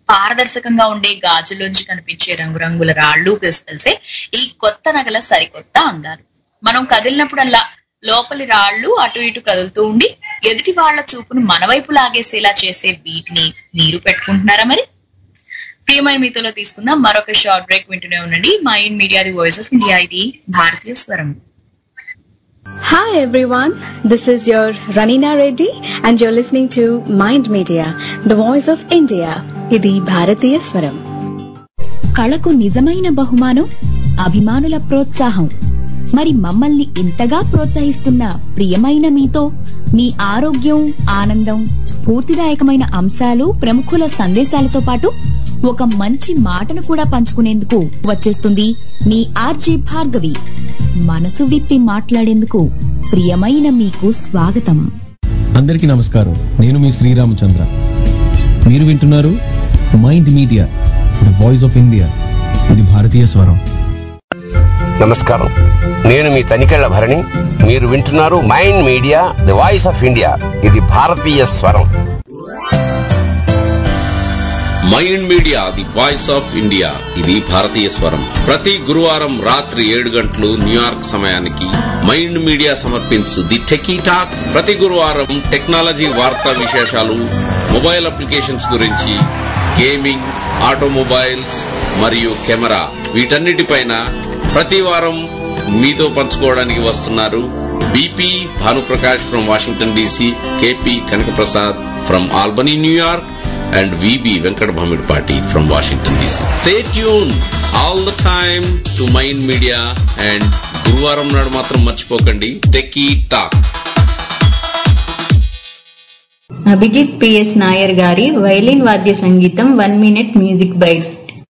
పారదర్శకంగా ఉండే గాజులోంచి కనిపించే రంగురంగుల రాళ్ళు కలిసే ఈ కొత్త నగల సరికొత్త అందాలు మనం కదిలినప్పుడల్లా లోపలి రాళ్ళు అటు ఇటు కదులుతూ ఉండి ఎదుటి వాళ్ళ చూపును మన వైపు లాగేసేలా చేసే వీటిని మీరు పెట్టుకుంటున్నారా మరి ప్రియమైన మీతోలో తీసుకుందాం మరొక షార్ట్ బ్రేక్ వింటూనే ఉండండి mind media the voice of India ఇది భారతీయ స్వరం Hi everyone, this is your Ranina Reddy and you're listening to Mind Media, the voice of India. ఇది భారతీయ స్వరం కళకు నిజమైన బహుమానం అభిమానుల ప్రోత్సాహం మరి మమ్మల్ని ఇంతగా ప్రోత్సహిస్తున్న ప్రియమైన మీతో మీ ఆరోగ్యం ఆనందం స్ఫూర్తిదాయకమైన అంశాలు ప్రముఖుల సందేశాలతో పాటు ఒక మంచి మాటను కూడా పంచుకునేందుకు వచ్చేస్తుంది మీ ఆర్జే భార్గవి మనసు విప్పి మాట్లాడేందుకు ప్రియమైన మీకు స్వాగతం అందరికీ నమస్కారం నేను మీ శ్రీరామచంద్ర మీరు వింటున్నారు mind media the voice of India ఇది భారతీయ స్వరం నమస్కారం నేను మీ తనికెళ్ల భరణి మీరు వింటున్నారు mind media the voice of India ఇది భారతీయ స్వరం mind media the voice of India ఇది భారతీయ స్వరం ప్రతి గురువారం రాత్రి ఏడు గంటలు న్యూయార్క్ సమయానికి మైండ్ మీడియా సమర్పించు ది టెకీ టాక్ ప్రతి గురువారం టెక్నాలజీ వార్తా విశేషాలు మొబైల్ అప్లికేషన్స్ గురించి గేమింగ్ ఆటోమొబైల్స్ మరియు కెమెరా వీటన్నిటిపైన ప్రతి వారం మీతో పంచుకోవడానికి వస్తున్నారు BP Bhanuprakash from Washington DC KP Kanakaprasad from Albany New York and VB Venkat Bhamidpati from Washington DC. Stay tuned all the time to Mind Media and గురువారం నాడు మాత్రం మర్చిపోకండి techie talk Abhijit PS Nair గారి వైలిన్ వాద్య సంగీతం one minute music byte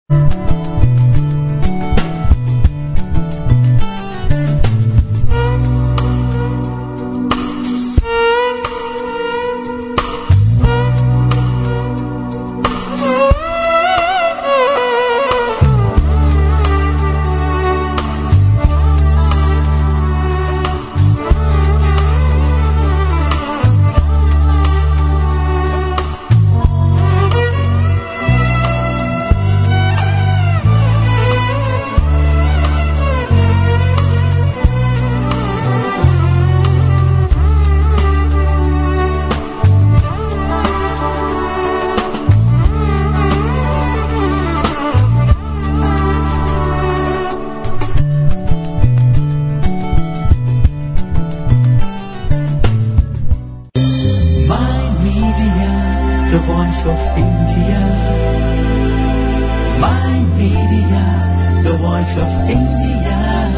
Mind Media, the voice of India. Mind Media, the voice of India.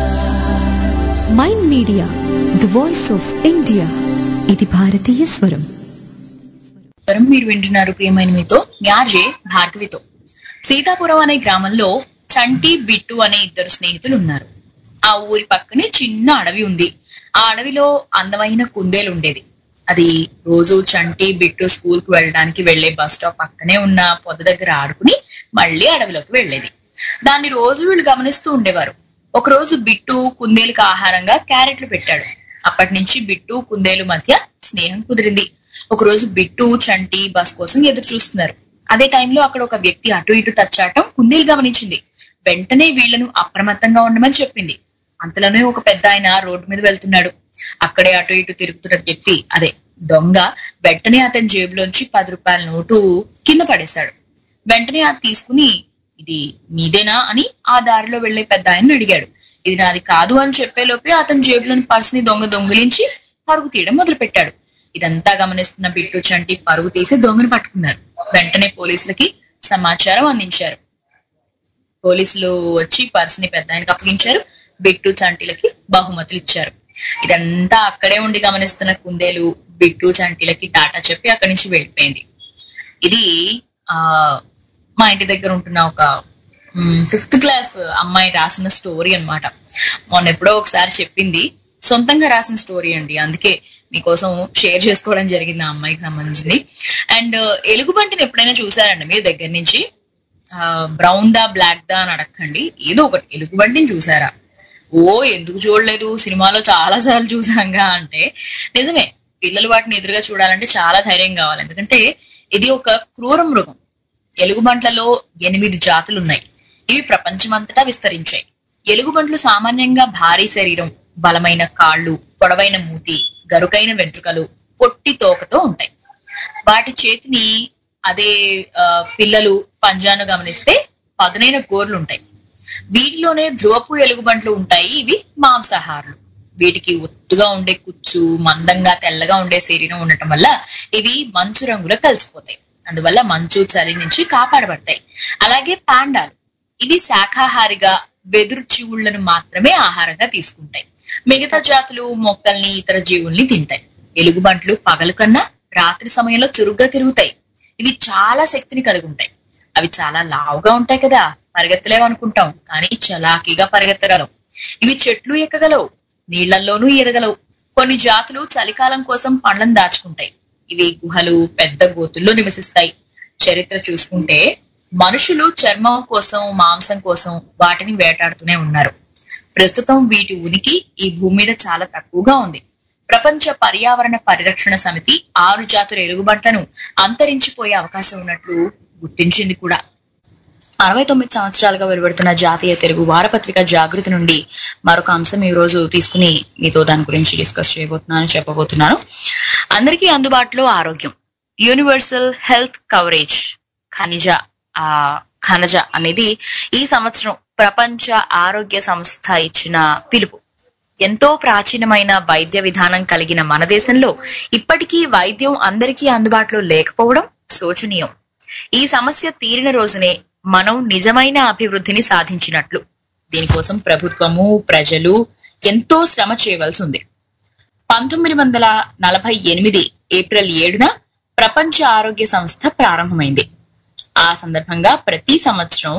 Mind media the voice of India ఇది భారతీయ స్వరం స్వరం మీరు వింటున్నారు ప్రియమైన మీతో మ్యార్జే భార్గవితో సీతాపురం అనే గ్రామంలో చంటి బిట్టు అనే ఇద్దరు స్నేహితులు ఉన్నారు ఆ ఊరి పక్కనే చిన్న అడవి ఉంది ఆ అడవిలో అందమైన కుందేలు ఉండేది అది రోజు చంటి బిట్టు స్కూల్ కు వెళ్ళడానికి వెళ్లే బస్ స్టాప్ పక్కనే ఉన్న పొద దగ్గర ఆడుకుని మళ్ళీ అడవిలోకి వెళ్లేది దాన్ని రోజు వీళ్ళు గమనిస్తూ ఉండేవారు ఒక రోజు బిట్టు కుందేలుకి ఆహారంగా క్యారెట్లు పెట్టాడు అప్పటి నుంచి బిట్టు కుందేలు మధ్య స్నేహం కుదిరింది ఒక రోజు బిట్టు చంటి బస్ కోసం ఎదురు చూస్తున్నారు అదే టైంలో అక్కడ ఒక వ్యక్తి అటు ఇటు తచ్చాటం కుందేలు గమనించింది వెంటనే వీళ్లను అప్రమత్తంగా ఉండమని చెప్పింది అంతలోనే ఒక పెద్ద ఆయన రోడ్డు మీద వెళ్తున్నాడు అక్కడే అటు ఇటు తిరుగుతున్న వ్యక్తి అదే దొంగ వెంటనే అతని జేబులోంచి పది రూపాయల నోటు కింద పడేశాడు వెంటనే అది తీసుకుని ఇది నీదేనా అని ఆ దారిలో వెళ్లే పెద్ద ఆయన అడిగాడు ఇది నాది కాదు అని చెప్పేలోపే అతని జేబులోని పర్సుని దొంగ దొంగిలించి పరుగు తీయడం మొదలు పెట్టాడు ఇదంతా గమనిస్తున్న బిట్టు చంటి పరుగు తీసి దొంగను పట్టుకున్నారు వెంటనే పోలీసులకి సమాచారం అందించారు పోలీసులు వచ్చి పర్సుని పెద్ద ఆయనకు అప్పగించారు బిట్టు చంటిలకి బహుమతులు ఇచ్చారు ఇదంతా అక్కడే ఉండి గమనిస్తున్న కుందేలు బిట్టు చంటిలకి టాటా చెప్పి అక్కడి నుంచి వెళ్ళిపోయింది ఇది ఆ మా ఇంటి దగ్గర ఉంటున్న ఒక ఫిఫ్త్ క్లాస్ అమ్మాయి రాసిన స్టోరీ అన్నమాట మొన్న ఎప్పుడో ఒకసారి చెప్పింది సొంతంగా రాసిన స్టోరీ అండి అందుకే మీకోసం షేర్ చేసుకోవడం జరిగింది ఆ అమ్మాయికి సంబంధించింది అండ్ ఎలుగుబంటిని ఎప్పుడైనా చూసారండి మీరు దగ్గర నుంచి బ్రౌన్ దా బ్లాక్ దా అని అడగండి ఏదో ఒకటి ఎలుగుబంటిని చూసారా ఓ ఎందుకు చూడలేదు సినిమాలో చాలా సార్లు చూసాంగా అంటే నిజమే పిల్లలు వాటిని ఎదురుగా చూడాలంటే చాలా ధైర్యం కావాలి ఎందుకంటే ఇది ఒక క్రూర మృగం ఎలుగుబంట్లలో ఎనిమిది జాతులున్నాయి ఇవి ప్రపంచమంతటా విస్తరించాయి ఎలుగుబంట్లు సామాన్యంగా భారీ శరీరం బలమైన కాళ్ళు పొడవైన మూతి గరుకైన వెంట్రుకలు పొట్టి తోకతో ఉంటాయి వాటి చేతిని అదే ఆ, పిల్లలు పంజాను గమనిస్తే పదునైన గోర్లు ఉంటాయి వీటిలోనే ధ్రువపు ఎలుగుబంట్లు ఉంటాయి ఇవి మాంసాహారులు వీటికి ఒత్తుగా ఉండే కుచ్చు మందంగా తెల్లగా ఉండే శరీరం ఉండటం వల్ల ఇవి మంచు రంగులో కలిసిపోతాయి అందువల్ల మంచు చలి నుంచి కాపాడబడతాయి అలాగే పాండాలు ఇవి శాఖాహారిగా వెదురు జీవులను మాత్రమే ఆహారంగా తీసుకుంటాయి మిగతా జాతులు మొక్కల్ని ఇతర జీవుల్ని తింటాయి ఎలుగుబంట్లు పగలు కన్నా రాత్రి సమయంలో చురుగ్గా తిరుగుతాయి ఇవి చాలా శక్తిని కలిగి ఉంటాయి అవి చాలా లావుగా ఉంటాయి కదా పరిగెత్తలేవనుకుంటాం కానీ చలాకీగా పరిగెత్తగలవు ఇవి చెట్లు ఎక్కగలవు నీళ్లల్లోనూ ఎదగలవు కొన్ని జాతులు చలికాలం కోసం పండ్లను దాచుకుంటాయి ఇవి గుహలు పెద్ద గోతుల్లో నివసిస్తాయి చరిత్ర చూసుకుంటే మనుషులు చర్మం కోసం మాంసం కోసం వాటిని వేటాడుతూనే ఉన్నారు ప్రస్తుతం వీటి ఉనికి ఈ భూమి మీద చాలా తక్కువగా ఉంది ప్రపంచ పర్యావరణ పరిరక్షణ సమితి ఆరు జాతుల ఎలుగుబంట్లను అంతరించిపోయే అవకాశం ఉన్నట్లు గుర్తించింది కూడా అరవై తొమ్మిది సంవత్సరాలుగా వెలువడుతున్న జాతీయ తెలుగు వారపత్రిక జాగృతి నుండి మరొక అంశం ఈ రోజు తీసుకుని మీతో దాని గురించి డిస్కస్ చేయబోతున్నాను చెప్పబోతున్నాను అందరికీ అందుబాటులో ఆరోగ్యం యూనివర్సల్ హెల్త్ కవరేజ్ ఖనిజ ఆ ఖనజ అనేది ఈ సంవత్సరం ప్రపంచ ఆరోగ్య సంస్థ ఇచ్చిన పిలుపు ఎంతో ప్రాచీనమైన వైద్య విధానం కలిగిన మన దేశంలో ఇప్పటికీ వైద్యం అందరికీ అందుబాటులో లేకపోవడం శోచనీయం ఈ సమస్య తీరిన రోజునే మనం నిజమైన అభివృద్ధిని సాధించినట్లు దీనికోసం ప్రభుత్వము ప్రజలు ఎంతో శ్రమ చేయవలసి ఉంది పంతొమ్మిది వందల నలభై ఎనిమిది ఏప్రిల్ ఏడున ప్రపంచ ఆరోగ్య సంస్థ ప్రారంభమైంది ఆ సందర్భంగా ప్రతి సంవత్సరం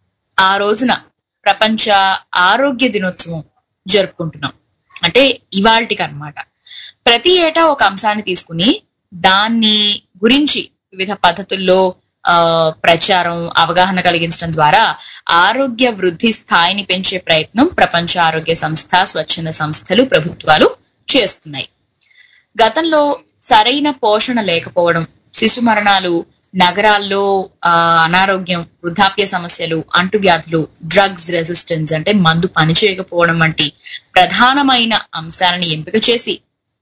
ఆ రోజున ప్రపంచ ఆరోగ్య దినోత్సవం జరుపుకుంటున్నాం అంటే ఇవాల్టికి అన్నమాట ప్రతి ఏటా ఒక అంశాన్ని తీసుకుని దాన్ని గురించి వివిధ పద్ధతుల్లో ఆ ప్రచారం అవగాహన కలిగించడం ద్వారా ఆరోగ్య వృద్ధి స్థాయిని పెంచే ప్రయత్నం ప్రపంచ ఆరోగ్య సంస్థ స్వచ్ఛంద సంస్థలు ప్రభుత్వాలు చేస్తున్నాయి గతంలో సరైన పోషణ లేకపోవడం శిశు మరణాలు నగరాల్లో ఆ, అనారోగ్యం వృద్ధాప్య సమస్యలు అంటువ్యాధులు డ్రగ్స్ రెసిస్టెన్స్ అంటే మందు పనిచేయకపోవడం వంటి ప్రధానమైన అంశాలను ఎంపిక చేసి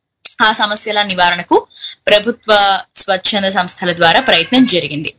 ఆ సమస్యల నివారణకు ప్రభుత్వ స్వచ్ఛంద సంస్థల ద్వారా ప్రయత్నం జరిగింది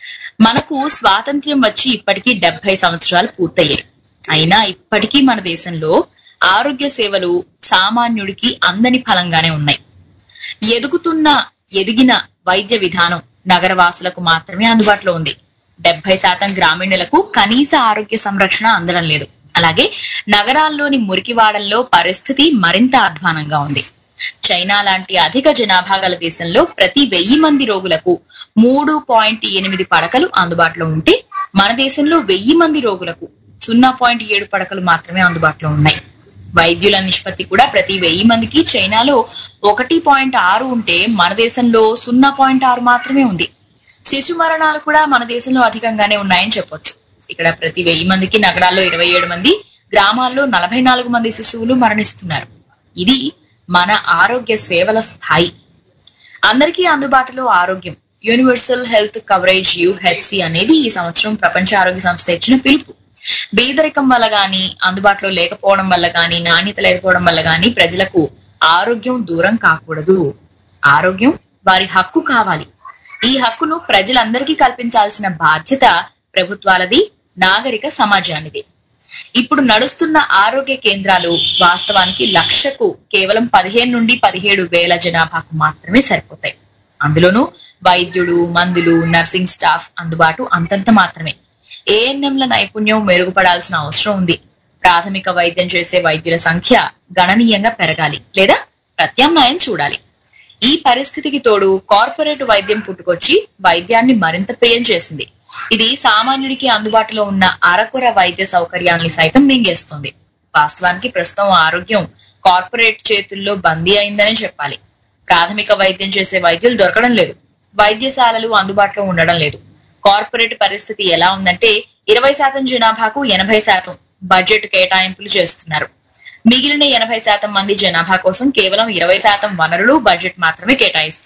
మనకు స్వాతంత్ర్యం వచ్చి ఇప్పటికీ డెబ్బై సంవత్సరాలు పూర్తయ్యాయి అయినా ఇప్పటికీ మన దేశంలో ఆరోగ్య సేవలు సామాన్యుడికి అందని ఫలంగానే ఉన్నాయి ఎదుగుతున్న ఎదిగిన వైద్య విధానం నగరవాసులకు మాత్రమే అందుబాటులో ఉంది డెబ్బై శాతం గ్రామీణులకు కనీస ఆరోగ్య సంరక్షణ అందడం లేదు అలాగే నగరాల్లోని మురికివాడల్లో పరిస్థితి మరింత అధ్వానంగా ఉంది చైనా లాంటి అధిక జనాభా గల దేశంలో ప్రతి వెయ్యి మంది రోగులకు మూడు పాయింట్ ఎనిమిది పడకలు అందుబాటులో ఉంటే మన దేశంలో వెయ్యి మంది రోగులకు సున్నా పాయింట్ ఏడు పడకలు మాత్రమే అందుబాటులో ఉన్నాయి వైద్యుల నిష్పత్తి కూడా ప్రతి వెయ్యి మందికి చైనాలో ఒకటి పాయింట్ ఆరు ఉంటే మన దేశంలో సున్నా పాయింట్ ఆరు మాత్రమే ఉంది శిశు మరణాలు కూడా మన దేశంలో అధికంగానే ఉన్నాయని చెప్పొచ్చు ఇక్కడ ప్రతి వెయ్యి మందికి నగరాల్లో ఇరవై ఏడు మంది గ్రామాల్లో నలభై నాలుగు మంది శిశువులు మరణిస్తున్నారు ఇది మన ఆరోగ్య సేవల స్థాయి అందరికీ అందుబాటులో ఆరోగ్యం యూనివర్సల్ హెల్త్ కవరేజ్ యుహెచ్సి అనేది ఈ సంవత్సరం ప్రపంచ ఆరోగ్య సంస్థ ఇచ్చిన పిలుపు బీదరికం వల్ల గాని అందుబాటులో లేకపోవడం వల్ల గాని నాణ్యత లేకపోవడం వల్ల గాని ప్రజలకు ఆరోగ్యం దూరం కాకూడదు ఆరోగ్యం వారి హక్కు కావాలి ఈ హక్కును ప్రజలందరికీ కల్పించాల్సిన బాధ్యత ప్రభుత్వాలది నాగరిక సమాజానిది ఇప్పుడు నడుస్తున్న ఆరోగ్య కేంద్రాలు వాస్తవానికి లక్షకు కేవలం పదిహేను నుండి పదిహేడు వేల జనాభాకు మాత్రమే సరిపోతాయి అందులోనూ వైద్యుడు మందులు నర్సింగ్ స్టాఫ్ అందుబాటు అంతంత మాత్రమే ఏఎన్ఎంల నైపుణ్యం మెరుగుపడాల్సిన అవసరం ఉంది ప్రాథమిక వైద్యం చేసే వైద్యుల సంఖ్య గణనీయంగా పెరగాలి లేదా ప్రత్యామ్నాయం చూడాలి ఈ పరిస్థితికి తోడు కార్పొరేట్ వైద్యం పుట్టుకొచ్చి వైద్యాన్ని మరింత ప్రియం చేసింది ఇది సామాన్యుడికి అందుబాటులో ఉన్న అరకొర వైద్య సౌకర్యాల్ని సైతం మింగేస్తుంది వాస్తవానికి ప్రస్తుతం ఆరోగ్యం కార్పొరేట్ చేతుల్లో బందీ అయిందనే చెప్పాలి ప్రాథమిక వైద్యం చేసే వైద్యులు దొరకడం లేదు వైద్యశాలలు అందుబాటులో ఉండడం లేదు కార్పొరేట్ పరిస్థితి ఎలా ఉందంటే ఇరవై శాతం జనాభాకు ఎనభై శాతం బడ్జెట్ కేటాయింపులు చేస్తున్నారు మిగిలిన ఎనభై శాతం మంది జనాభా కోసం కేవలం ఇరవై శాతం వనరులు బడ్జెట్ మాత్రమే కేటాయిస్తున్నారు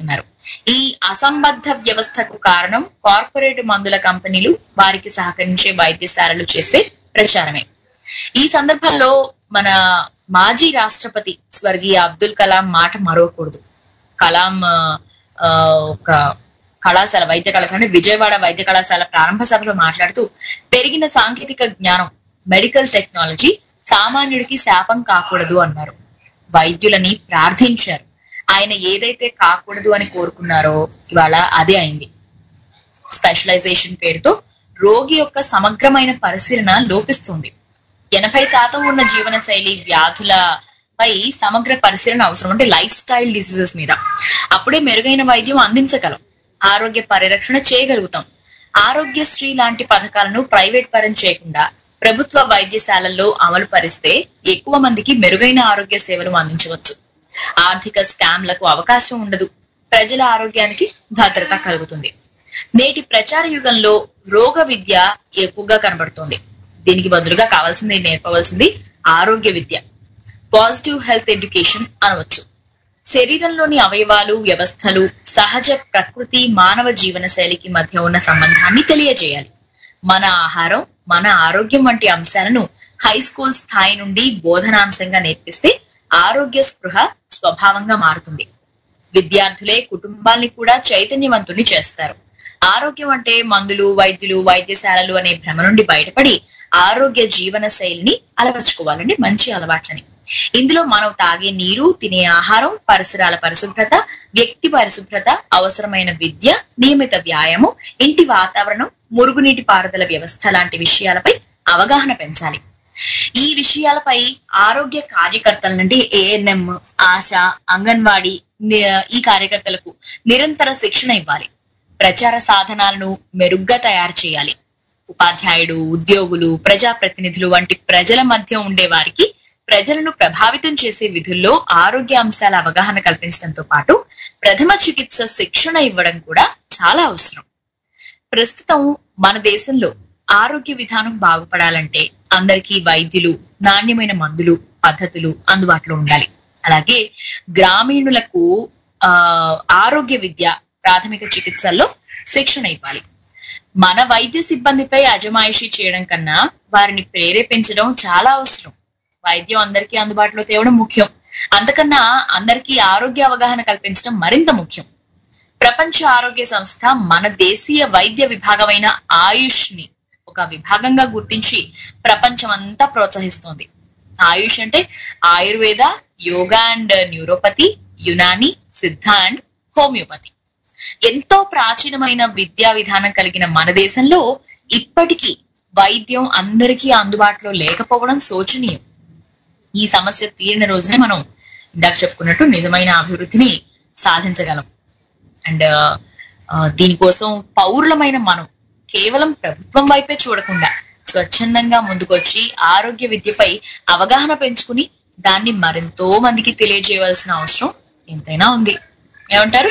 ఈ అసంబద్ధ వ్యవస్థకు కారణం కార్పొరేట్ మందుల కంపెనీలు వారికి సహకరించే వైద్యశాలలు చేసే ప్రచారమే ఈ సందర్భంలో మన మాజీ రాష్ట్రపతి స్వర్గీయ అబ్దుల్ కలాం మాట మరవకూడదు కలాం ఆ, ఆ, ఒక కళాశాల వైద్య కళాశాల అంటే విజయవాడ వైద్య కళాశాల ప్రారంభ సభలో మాట్లాడుతూ పెరిగిన సాంకేతిక జ్ఞానం మెడికల్ టెక్నాలజీ సామాన్యుడికి శాపం కాకూడదు అన్నారు వైద్యులని ప్రార్థించారు ఆయన ఏదైతే కాకూడదు అని కోరుకున్నారో ఇవాళ అదే అయింది స్పెషలైజేషన్ పేరుతో రోగి యొక్క సమగ్రమైన పరిశీలన లోపిస్తుంది ఎనభై శాతం ఉన్న జీవన శైలి వ్యాధులపై సమగ్ర పరిశీలన అవసరం అంటే లైఫ్ స్టైల్ డిసీజెస్ మీద అప్పుడే మెరుగైన వైద్యం అందించగలం ఆరోగ్య పరిరక్షణ చేయగలుగుతాం ఆరోగ్యశ్రీ లాంటి పథకాలను ప్రైవేట్ పరం చేయకుండా ప్రభుత్వ వైద్యశాలల్లో అమలు పరిస్తే ఎక్కువ మందికి మెరుగైన ఆరోగ్య సేవలు అందించవచ్చు ఆర్థిక స్కామ్లకు అవకాశం ఉండదు ప్రజల ఆరోగ్యానికి భద్రత కలుగుతుంది నేటి ప్రచార యుగంలో రోగ విద్య ఎక్కువగా కనబడుతోంది దీనికి బదులుగా కావాల్సింది నేర్పవలసింది ఆరోగ్య విద్య పాజిటివ్ హెల్త్ ఎడ్యుకేషన్ అనవచ్చు శరీరంలోని అవయవాలు వ్యవస్థలు సహజ ప్రకృతి మానవ జీవన శైలికి మధ్య ఉన్న సంబంధాన్ని తెలియజేయాలి మన ఆహారం మన ఆరోగ్యం వంటి అంశాలను హై స్కూల్ స్థాయి నుండి బోధనాంశంగా నేర్పిస్తే ఆరోగ్య స్పృహ స్వభావంగా మారుతుంది విద్యార్థులే కుటుంబాల్ని కూడా చైతన్యవంతుని చేస్తారు ఆరోగ్యం అంటే మందులు వైద్యులు వైద్యశాలలు అనే భ్రమ నుండి బయటపడి ఆరోగ్య జీవన శైలిని అలవర్చుకోవాలండి మంచి అలవాట్లని ఇందులో మనం తాగే నీరు తినే ఆహారం పరిసరాల పరిశుభ్రత వ్యక్తి పరిశుభ్రత అవసరమైన విద్య నియమిత వ్యాయామం ఇంటి వాతావరణం మురుగునీటి పారుదల వ్యవస్థ లాంటి విషయాలపై అవగాహన పెంచాలి ఈ విషయాలపై ఆరోగ్య కార్యకర్తల నుండి ఏఎన్ఎం ఆశా అంగన్వాడీ ని- ఈ కార్యకర్తలకు నిరంతర శిక్షణ ఇవ్వాలి ప్రచార సాధనాలను మెరుగ్గా తయారు చేయాలి ఉపాధ్యాయుడు ఉద్యోగులు ప్రజాప్రతినిధులు వంటి ప్రజల మధ్య ఉండే వారికి ప్రజలను ప్రభావితం చేసే విధుల్లో ఆరోగ్య అంశాల అవగాహన కల్పించడంతో పాటు ప్రథమ చికిత్స శిక్షణ ఇవ్వడం కూడా చాలా అవసరం ప్రస్తుతం మన దేశంలో ఆరోగ్య విధానం బాగుపడాలంటే అందరికీ వైద్యులు నాణ్యమైన మందులు పద్ధతులు అందుబాటులో ఉండాలి అలాగే గ్రామీణులకు ఆ ఆరోగ్య విద్య ప్రాథమిక చికిత్సల్లో శిక్షణ ఇవ్వాలి మన వైద్య సిబ్బందిపై అజమాయిషీ చేయడం కన్నా వారిని ప్రేరేపించడం చాలా అవసరం వైద్యం అందరికీ అందుబాటులో తేవడం ముఖ్యం అంతకన్నా అందరికీ ఆరోగ్య అవగాహన కల్పించడం మరింత ముఖ్యం ప్రపంచ ఆరోగ్య సంస్థ మన దేశీయ వైద్య విభాగమైన ఆయుష్ ని ఒక విభాగంగా గుర్తించి ప్రపంచమంతా ప్రోత్సహిస్తోంది ఆయుష్ అంటే Ayurveda yoga and neuropathy Unani Siddha and homeopathy ఎంతో ప్రాచీనమైన విద్యా విధానం కలిగిన మన దేశంలో ఇప్పటికీ వైద్యం అందరికీ అందుబాటులో లేకపోవడం శోచనీయం ఈ సమస్య తీరిన రోజునే మనం ఇందాక చెప్పుకున్నట్టు నిజమైన అభివృద్ధిని సాధించగలం అండ్ దీనికోసం పౌరులమైన మనం కేవలం ప్రభుత్వం వైపే చూడకుండా స్వచ్ఛందంగా ముందుకొచ్చి ఆరోగ్య విద్యపై అవగాహన పెంచుకుని దాన్ని మరెంతో మందికి తెలియజేయవలసిన అవసరం ఎంతైనా ఉంది ఏమంటారు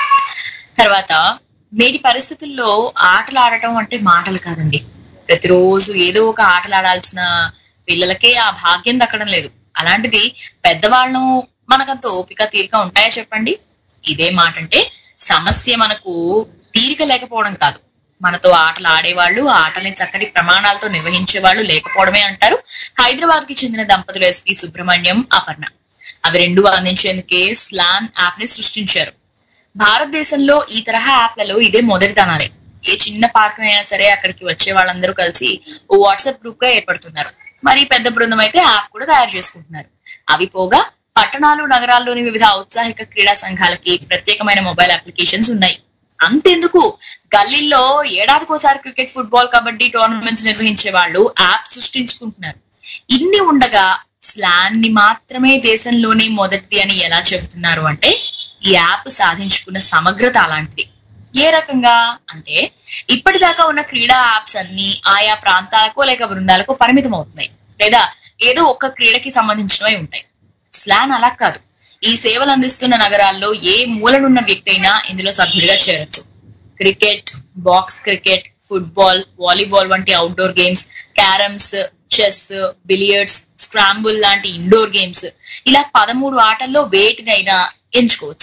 తర్వాత నేటి పరిస్థితుల్లో ఆటలు ఆడటం అంటే మాటలు కాదండి ప్రతిరోజు ఏదో ఒక ఆటలు ఆడాల్సిన పిల్లలకే ఆ భాగ్యం దక్కడం లేదు అలాంటిది పెద్దవాళ్ళను మనకంత ఓపిక తీరిక ఉంటాయా చెప్పండి ఇదే మాట అంటే సమస్య మనకు తీరిక లేకపోవడం కాదు మనతో ఆటలు ఆడేవాళ్ళు ఆ ఆటల్ని చక్కటి ప్రమాణాలతో నిర్వహించే వాళ్ళు లేకపోవడమే అంటారు హైదరాబాద్ కి చెందిన దంపతులు ఎస్పి సుబ్రహ్మణ్యం అపర్ణ అవి రెండు అందించేందుకే స్లాన్ యాప్ ని సృష్టించారు భారతదేశంలో ఈ తరహా యాప్లలో ఇదే మొదటితనాలే ఏ చిన్న పార్క్ అయినా సరే అక్కడికి వచ్చే వాళ్ళందరూ కలిసి ఓ వాట్సాప్ గ్రూప్ గా ఏర్పడుతున్నారు మరి పెద్ద బృందం అయితే యాప్ కూడా తయారు చేసుకుంటున్నారు అవి పోగా పట్టణాలు నగరాల్లోని వివిధ ఔత్సాహిక క్రీడా సంఘాలకి ప్రత్యేకమైన మొబైల్ అప్లికేషన్స్ ఉన్నాయి అంతెందుకు గల్లీల్లో ఏడాదికోసారి క్రికెట్ ఫుట్బాల్ కబడ్డీ టోర్నమెంట్స్ నిర్వహించే వాళ్ళు యాప్ సృష్టించుకుంటున్నారు ఇన్ని ఉండగా స్లాన్ ని మాత్రమే దేశంలోనే మొదటిది అని ఎలా చెబుతున్నారు అంటే ఈ యాప్ సాధించుకున్న సమగ్రత అలాంటిది ఏ రకంగా అంటే ఇప్పటిదాకా ఉన్న క్రీడా యాప్స్ అన్ని ఆయా ప్రాంతాలకు లేక బృందాలకు పరిమితం అవుతున్నాయి లేదా ఏదో ఒక్క క్రీడకి సంబంధించినవి ఉంటాయి స్లాన్ అలా కాదు ఈ సేవలు అందిస్తున్న నగరాల్లో ఏ మూలనున్న వ్యక్తి అయినా ఇందులో సభ్యుడిగా చేరొచ్చు cricket box cricket football volleyball వంటి outdoor games carroms chess billiards scramble లాంటి ఇండోర్ గేమ్స్ ఇలా పదమూడు ఆటల్లో వేటినైనా ఎంచుకోవచ్చు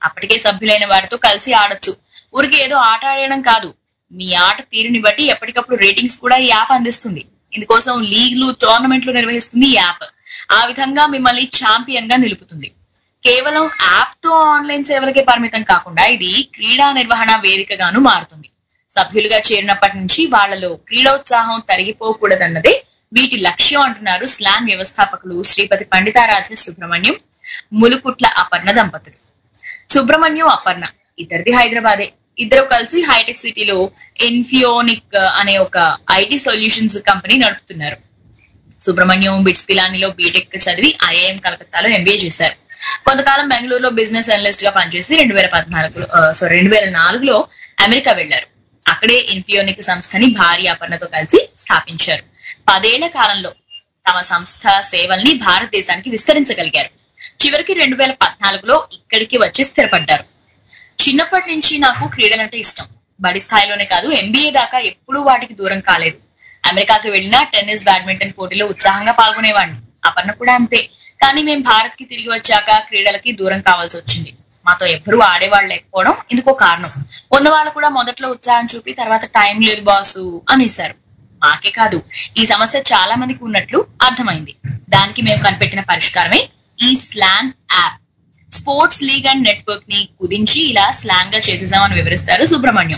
అప్పటికే సభ్యులైన వారితో కలిసి ఆడొచ్చు ఊరికి ఏదో ఆట ఆడడం కాదు మీ ఆట తీరుని బట్టి ఎప్పటికప్పుడు రేటింగ్స్ కూడా ఈ యాప్ అందిస్తుంది ఇందుకోసం లీగ్లు టోర్నమెంట్లు నిర్వహిస్తుంది ఈ యాప్ ఆ విధంగా మిమ్మల్ని ఛాంపియన్ గా నిలుపుతుంది కేవలం యాప్ తో ఆన్లైన్ సేవలకే పరిమితం కాకుండా ఇది క్రీడా నిర్వహణ వేదికగాను మారుతుంది సభ్యులుగా చేరినప్పటి నుంచి వాళ్లలో క్రీడోత్సాహం తరిగిపోకూడదన్నదే వీటి లక్ష్యం అంటున్నారు స్లాన్ వ్యవస్థాపకులు శ్రీపతి పండితారాధ్య సుబ్రహ్మణ్యం ములుకుట్ల అపర్ణ దంపతులు సుబ్రహ్మణ్యం అపర్ణ ఇద్దరిది హైదరాబాదే ఇద్దరు కలిసి హైటెక్ సిటీలో ఇన్ఫియోనిక్ అనే ఒక ఐటీ సొల్యూషన్స్ కంపెనీ నడుపుతున్నారు సుబ్రహ్మణ్యం బిట్స్ పిలానిలో బీటెక్ చదివి ఐఐఎం కలకత్తాలో ఎంబీఏ చేశారు కొంతకాలం బెంగళూరులో బిజినెస్ అనలిస్ట్ గా పనిచేసి రెండు వేల పద్నాలుగులో సారీ రెండు వేల నాలుగులో అమెరికా వెళ్లారు అక్కడే ఇన్ఫియోనిక్ సంస్థని భార్య అపర్ణతో కలిసి స్థాపించారు పదేళ్ల కాలంలో తమ సంస్థ సేవల్ని భారతదేశానికి విస్తరించగలిగారు చివరికి రెండు వేల పద్నాలుగులో ఇక్కడికి వచ్చి స్థిరపడ్డారు చిన్నప్పటి నుంచి నాకు క్రీడలంటే ఇష్టం బడి స్థాయిలోనే కాదు ఎంబీఏ దాకా ఎప్పుడూ వాటికి దూరం కాలేదు అమెరికాకి వెళ్ళినా టెన్నిస్ బ్యాడ్మింటన్ పోటీలో ఉత్సాహంగా పాల్గొనేవాడిని అపర్ణ కూడా అంతే కానీ మేము భారత్ కి తిరిగి వచ్చాక క్రీడలకి దూరం కావాల్సి వచ్చింది మాతో ఎవ్వరూ ఆడేవాళ్ళు లేకపోవడం ఇందుకో కారణం ఉన్న వాళ్ళు కూడా మొదట్లో ఉత్సాహం చూపి తర్వాత టైం లేదు బాసు అనేశారు మాకే కాదు ఈ సమస్య చాలా మందికి ఉన్నట్లు అర్థమైంది దానికి మేము కనిపెట్టిన పరిష్కారమే ఈ స్లాన్ app sports league and network ని కుదించి ఇలా స్లాంగ్ గా చేసేసామని వివరిస్తారు సుబ్రహ్మణ్యం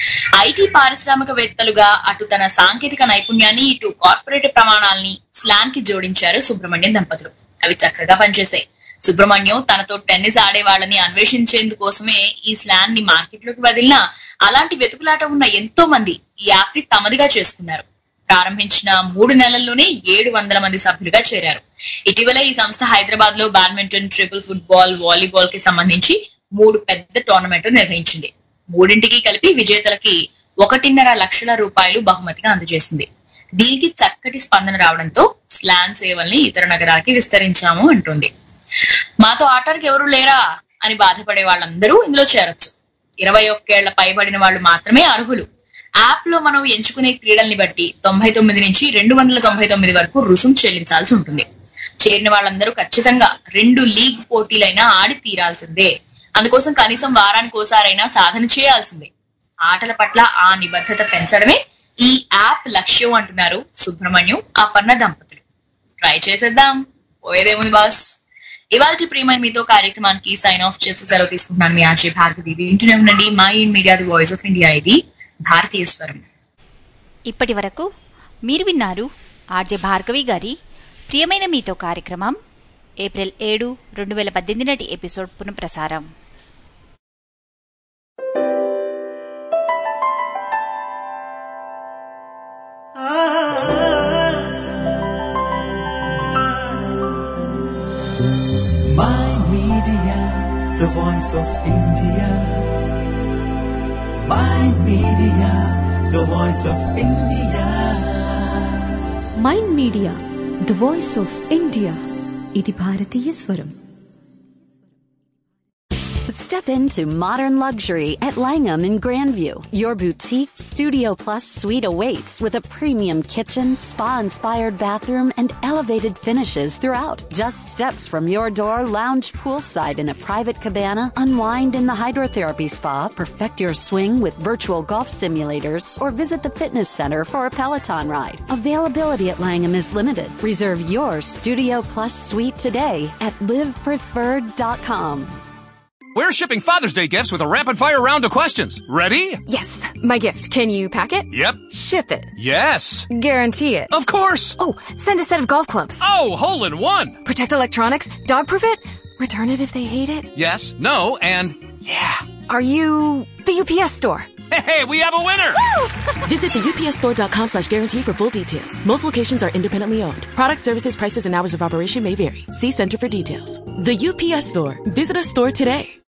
ఐటీ పారిశ్రామికవేత్తలుగా అటు తన సాంకేతిక నైపుణ్యాన్ని ఇటు కార్పొరేట్ ప్రమాణాల్ని స్లాన్ కి జోడించారు సుబ్రహ్మణ్యం దంపతులు అవి చక్కగా పనిచేశాయి సుబ్రహ్మణ్యం తనతో టెన్నిస్ ఆడే వాళ్ళని అన్వేషించేందుకోసమే ఈ స్లాన్ ని మార్కెట్ లోకి వదిలినా అలాంటి వెతుకులాట ఉన్న ఎంతో మంది ఈ యాప్ ని తమదిగా చేసుకున్నారు ప్రారంభించిన మూడు నెలల్లోనే ఏడు వందల మంది సభ్యులుగా చేరారు ఇటీవల ఈ సంస్థ హైదరాబాద్ లో బ్యాడ్మింటన్ ట్రిపుల్ ఫుట్బాల్ వాలీబాల్ కి సంబంధించి మూడు పెద్ద టోర్నమెంట్లు నిర్వహించింది మూడింటికి కలిపి విజేతలకి ఒకటిన్నర లక్షల రూపాయలు బహుమతిగా అందజేసింది దీనికి చక్కటి స్పందన రావడంతో స్లాన్ సేవల్ని ఇతర నగరాలకి విస్తరించాము అంటుంది మాతో ఆటానికి ఎవరు లేరా అని బాధపడే వాళ్ళందరూ ఇందులో చేరొచ్చు ఇరవై ఒక్కేళ్ల పైబడిన వాళ్ళు మాత్రమే అర్హులు యాప్ లో మనం ఎంచుకునే క్రీడల్ని బట్టి తొంభై తొమ్మిది నుంచి రెండు వందల తొంభై తొమ్మిది వరకు రుసుం చెల్లించాల్సి ఉంటుంది చేరిన వాళ్ళందరూ ఖచ్చితంగా రెండు లీగ్ పోటీలైనా ఆడి తీరాల్సిందే అందుకోసం కనీసం వారానికి ఓసారైనా సాధన చేయాల్సిందే ఆటల పట్ల ఆ నిబద్ధత పెంచడమే ఈ యాప్ లక్ష్యం అంటున్నారు సుబ్రహ్మణ్యం అపర్ణ దంపతులు ట్రై చేసేద్దాం పోయేదేముంది బాస్ ఇవాళ ప్రియమైన మీతో కార్యక్రమానికి సైన్ ఆఫ్ చేస్తూ సెలవు తీసుకుంటున్నాను మీ ఆర్జే భార్గవి వింటూనే ఉండండి mind media the voice of India ఇది భారతీయ స్వరం ఇప్పటి వరకు మీరు విన్నారు ఆర్జే భార్గవి గారి ప్రియమైన మీతో కార్యక్రమం ఏప్రిల్ ఏడు రెండు వేల పద్దెనిమిది నాటి ఎపిసోడ్ పునఃప్రసారం My Media, the voice of India. My Media, the voice of India. Mind media the voice of India ఇది భారతీయ స్వరం Step into modern luxury at Langham in Grandview. Your boutique Studio Plus suite awaits with a premium kitchen, spa inspired bathroom, and elevated finishes throughout. Just steps from your door, lounge poolside in a private cabana, unwind in the hydrotherapy spa, perfect your swing with virtual golf simulators, or visit the fitness center for a Peloton ride. Availability at Langham is limited. Reserve your Studio Plus suite today at livepreferred.com. We're shipping Father's Day gifts with a rapid fire round of questions. Ready? Yes, my gift. Can you pack it? Yep. Ship it. Yes. Guarantee it. Of course. Oh, send a set of golf clubs. Oh, hole in one. Protect electronics. Dog proof it. Return it if they hate it. Yes, no, and yeah. Are you the UPS store? Hey, we have a winner! Visit the upsstore.com slash guarantee for full details. Most locations are independently owned. Product services, prices, and hours of operation may vary. See Center for details. The UPS store. Visit a store today.